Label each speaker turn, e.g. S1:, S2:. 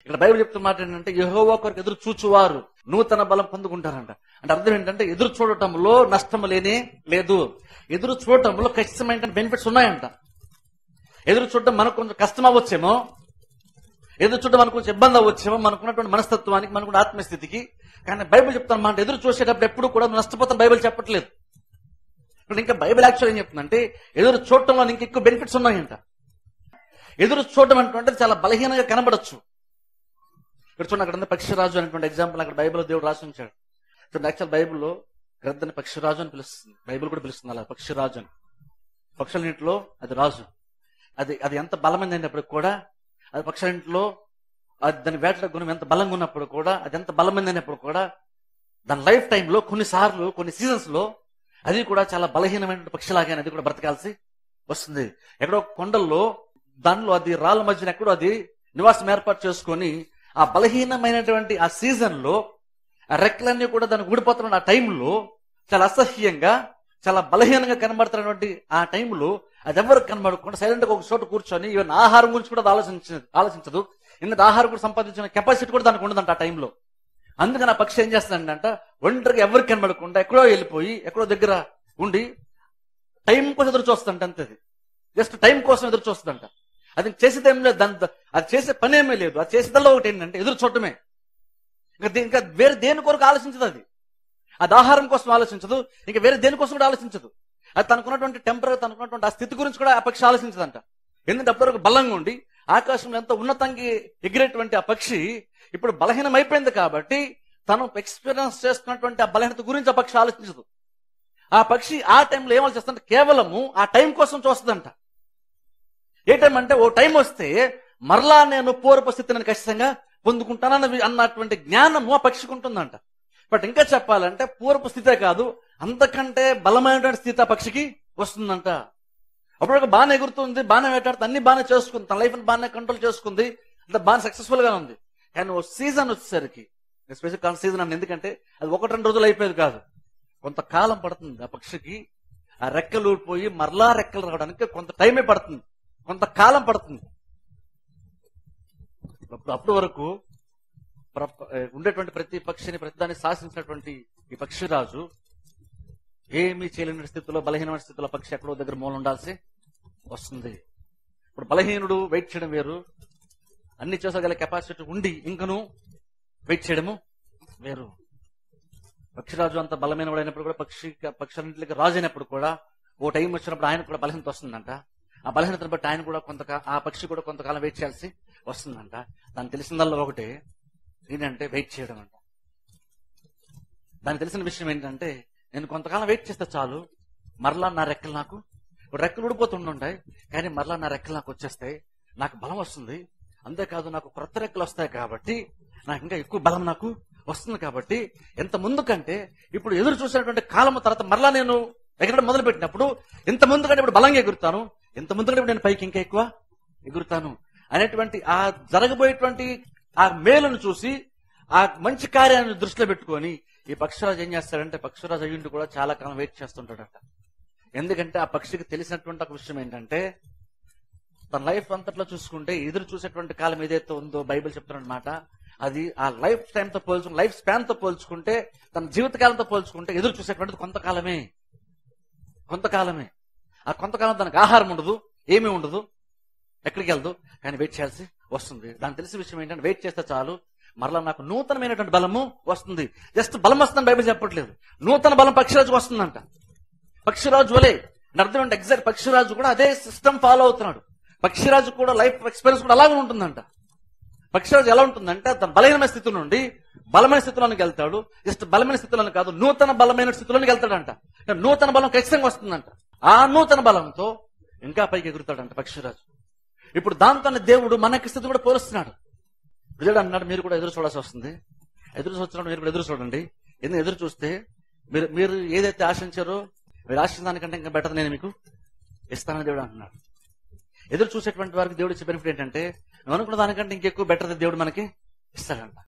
S1: ఇక్కడ బైబిల్ చెప్తున్న మాట ఏంటంటే యెహోవా కొరకు ఎదురు చూచువారు నూతన బలం పొందుకుంటారంట అంటే అర్థం ఏంటంటే ఎదురు చూడటంలో నష్టం లేనే లేదు ఎదురు చూడటంలో ఖచ్చితమైన బెనిఫిట్స్ ఉన్నాయంట ఎదురు చూడటం మనకు కొంచెం కష్టం అవ్వచ్చేమో ఎదురు చూడడం మనకు కొంచెం ఇబ్బంది అవ్వచ్చేమో మనకున్నటువంటి మనస్తత్వానికి మనకున్న ఆత్మస్థితికి కానీ బైబిల్ చెప్తాను మాట ఎదురు చూసేటప్పుడు ఎప్పుడు కూడా నువ్వు నష్టపోతాను బైబిల్ చెప్పట్లేదు ఇప్పుడు ఇంకా బైబిల్ యాక్చువల్ ఏం చెప్తుందంటే ఎదురు చూడటంలో ఇంకా ఎక్కువ బెనిఫిట్స్ ఉన్నాయంట ఎదురు చూడటం అంటే చాలా బలహీనంగా కనబడచ్చు ఇక్కడ చూడండి అక్కడ ఉంది పక్షిరాజు అనేటువంటి ఎగ్జాంపుల్ అక్కడ బైబిల్ దేవుడు రాసి ఉంచాడు చూడండి యాక్చువల్ బైబిల్లో గ్రద్దని పక్షిరాజు అని పిలుస్తుంది బైబిల్ కూడా పిలుస్తుంది అలా పక్షిరాజు అని పక్షులన్నింటిలో అది రాజు అది అది ఎంత బలమైంది అయినప్పుడు కూడా అది పక్షులన్నింటిలో అది దాని వేటల గుణం ఎంత బలంగా ఉన్నప్పుడు కూడా అది ఎంత బలమైంది అయినప్పుడు కూడా దాని లైఫ్ టైంలో కొన్నిసార్లు కొన్ని సీజన్స్ లో అది కూడా చాలా బలహీనమైన పక్షిలాగానే అది కూడా బ్రతకాల్సి వస్తుంది ఎక్కడో కొండల్లో దానిలో అది రాళ్ళ మధ్యన ఎక్కడో అది నివాసం ఏర్పాటు చేసుకొని ఆ బలహీనమైనటువంటి ఆ సీజన్ లో ఆ రెక్కలన్నీ కూడా దానికి ఊడిపోతున్న ఆ టైంలో చాలా అసహ్యంగా చాలా బలహీనంగా కనబడుతున్నటువంటి ఆ టైంలో అది ఎవరికి కనబడకుండా సైలెంట్ గా ఒక చోట కూర్చొని ఈవెన్ ఆహారం గురించి కూడా అది ఆలోచించ ఆలోచించదు ఎందుకంటే ఆహారం కూడా సంపాదించిన కెపాసిటీ కూడా దానికి ఉండదంట ఆ టైంలో అందుకని ఆ పక్షి ఏం చేస్తుందంట ఒంటరిగా ఎవరికి కనబడకుండా ఎక్కడో వెళ్ళిపోయి ఎక్కడో దగ్గర ఉండి టైం కోసం ఎదురు చూస్తుందంట అంతే అది జస్ట్ టైం కోసం ఎదురు చూస్తుందంట అది చేసేది ఏం లేదు దాని అది చేసే పని ఏమీ లేదు అది చేసేదల్లో ఒకటి ఏంటంటే ఎదురు చూడటమే ఇంకా దే- ఇంకా వేరే దేని కొరకు ఆలోచించదు అది అది ఆహారం కోసం ఆలోచించదు ఇంకా వేరే దేని కోసం కూడా ఆలోచించదు అది తనకున్నటువంటి టెంపరీ తనకున్నటువంటి ఆ స్థితి గురించి కూడా ఆ పక్షి ఆలోచించదంట ఎందుకంటే అప్పటివరకు బలంగా ఉండి ఆకాశంలో ఎంతో ఉన్నతంగా ఎగిరేటువంటి ఆ పక్షి ఇప్పుడు బలహీనం అయిపోయింది కాబట్టి తను ఎక్స్పీరియన్స్ చేస్తున్నటువంటి ఆ బలహీనత గురించి ఆ పక్షి ఆలోచించదు ఆ పక్షి ఆ టైంలో ఏం ఆలోచిస్తుందంటే కేవలము ఆ టైం కోసం చూస్తుందంట ఏ టైం అంటే ఓ టైం వస్తే మరలా నేను పూర్వపు స్థితిని ఖచ్చితంగా పొందుకుంటానన్న అన్నటువంటి జ్ఞానము ఆ పక్షికి ఉంటుందంట బట్ ఇంకా చెప్పాలంటే పూర్వపు స్థితే కాదు అంతకంటే బలమైనటువంటి స్థితి ఆ పక్షికి వస్తుందంట అప్పుడు బాగానే ఎగురుతుంది బాగానే వేటాడుతుంది అన్ని బాగానే చేసుకుంది తన లైఫ్ బాగానే కంట్రోల్ చేసుకుంది అంత బాగా సక్సెస్ఫుల్ గా ఉంది కానీ ఓ సీజన్ వచ్చేసరికి స్పెసిఫిక్ సీజన్ అని ఎందుకంటే అది ఒకటి రెండు రోజులు అయిపోయేది కాదు కొంతకాలం పడుతుంది ఆ పక్షికి ఆ రెక్కలు ఊడిపోయి మరలా రెక్కలు రావడానికి కొంత టైమే పడుతుంది కొంతకాలం పడుతుంది అప్పుడు అప్పటి వరకు ప్ర- ఉండేటువంటి ప్రతి పక్షిని ప్రతిదాన్ని శాసించినటువంటి ఈ పక్షిరాజు ఏమీ చేయలేని స్థితిలో బలహీనమైన స్థితిలో పక్షి ఎక్కడో దగ్గర మూల ఉండాల్సి వస్తుంది ఇప్పుడు బలహీనుడు వెయిట్ చేయడం వేరు అన్ని చేసగల కెపాసిటీ ఉండి ఇంకను వెయిట్ చేయడము వేరు పక్షిరాజు అంత బలమైన వాడైనప్పుడు కూడా పక్షి పక్షులన్నింటికి రాజు అయినప్పుడు కూడా ఓ టైం వచ్చినప్పుడు ఆయన కూడా బలహీనత వస్తుందంట ఆ బలహీనతను బట్టి ఆయన కూడా కొంత ఆ పక్షి కూడా కొంతకాలం వెయిట్ చేయాల్సి వస్తుందంట దానికి తెలిసిందల్లా ఒకటే ఏంటంటే వెయిట్ చేయడం అంట దానికి తెలిసిన విషయం ఏంటంటే నేను కొంతకాలం వెయిట్ చేస్తే చాలు మరలా నా రెక్కలు నాకు ఇప్పుడు రెక్కలు ఊడిపోతుండుంటాయి కానీ మరలా నా రెక్కలు నాకు వచ్చేస్తాయి నాకు బలం వస్తుంది అంతేకాదు నాకు క్రొత్త రెక్కలు వస్తాయి కాబట్టి నాకు ఇంకా ఎక్కువ బలం నాకు వస్తుంది కాబట్టి ఎంత ముందు కంటే ఇప్పుడు ఎదురు చూసినటువంటి కాలం తర్వాత మరలా నేను ఎగరడం మొదలు పెట్టినప్పుడు ఇంత ముందు కంటే ఇప్పుడు బలంగా ఎగురుతాను ఇంత ముందు కంటే ఇప్పుడు నేను పైకి ఇంకా ఎక్కువ ఎగురుతాను అనేటువంటి ఆ జరగబోయేటువంటి ఆ మేలును చూసి ఆ మంచి కార్యాన్ని దృష్టిలో పెట్టుకొని ఈ పక్షిరాజు ఏం చేస్తాడంటే పక్షిరాజు అయ్యుండి కూడా చాలా కాలం వెయిట్ చేస్తుంటాడట ఎందుకంటే ఆ పక్షికి తెలిసినటువంటి ఒక విషయం ఏంటంటే తన లైఫ్ అంతట్లో చూసుకుంటే ఎదురు చూసేటువంటి కాలం ఏదైతే ఉందో బైబిల్ చెప్తున్నమాట అది ఆ లైఫ్ టైం తో పోల్చుకుంటే లైఫ్ స్పాన్ తో పోల్చుకుంటే తన జీవిత కాలంతో పోల్చుకుంటే ఎదురు చూసేటువంటిది కొంతకాలమే కొంతకాలమే ఆ కొంతకాలం తనకు ఆహారం ఉండదు ఏమీ ఉండదు ఎక్కడికి వెళ్దు కానీ వెయిట్ చేయాల్సి వస్తుంది దానికి తెలిసిన విషయం ఏంటంటే వెయిట్ చేస్తే చాలు మరలా నాకు నూతనమైనటువంటి బలము వస్తుంది జస్ట్ బలం వస్తుందని బైబిల్ చెప్పట్లేదు నూతన బలం పక్షిరాజుకు వస్తుందంట పక్షిరాజు వలే అంటే అర్థం ఏంటి ఎగ్జాక్ట్ పక్షిరాజు కూడా అదే సిస్టమ్ ఫాలో అవుతున్నాడు పక్షిరాజు కూడా లైఫ్ ఎక్స్పీరియన్స్ కూడా అలాగే ఉంటుందంట పక్షిరాజు ఎలా ఉంటుందంటే తన బలహీనమైన స్థితి నుండి బలమైన స్థితిలోనికి వెళ్తాడు జస్ట్ బలమైన స్థితిలోని కాదు నూతన బలమైన స్థితిలోనికి వెళ్తాడంట అంటే నూతన బలం ఖచ్చితంగా వస్తుందంట ఆ నూతన బలంతో ఇంకా పైకి ఎగురుతాడంట పక్షిరాజు ఇప్పుడు దాంతోనే దేవుడు మనకి స్థితి కూడా పోలుస్తున్నాడు దేవుడు అన్నాడు మీరు కూడా ఎదురు చూడాల్సి వస్తుంది ఎదురు చూస్తున్నప్పుడు మీరు కూడా ఎదురు చూడండి ఎందుకు ఎదురు చూస్తే మీరు మీరు ఏదైతే ఆశించారో మీరు ఆశించిన దానికంటే ఇంకా బెటర్ నేను మీకు ఇస్తానని దేవుడు అంటున్నాడు ఎదురు చూసేటువంటి వారికి దేవుడు ఇచ్చే బెనిఫిట్ ఏంటంటే నువ్వు అనుకున్న దానికంటే ఇంకెక్కువ బెటర్ దేవుడు మనకి ఇస్తాడంట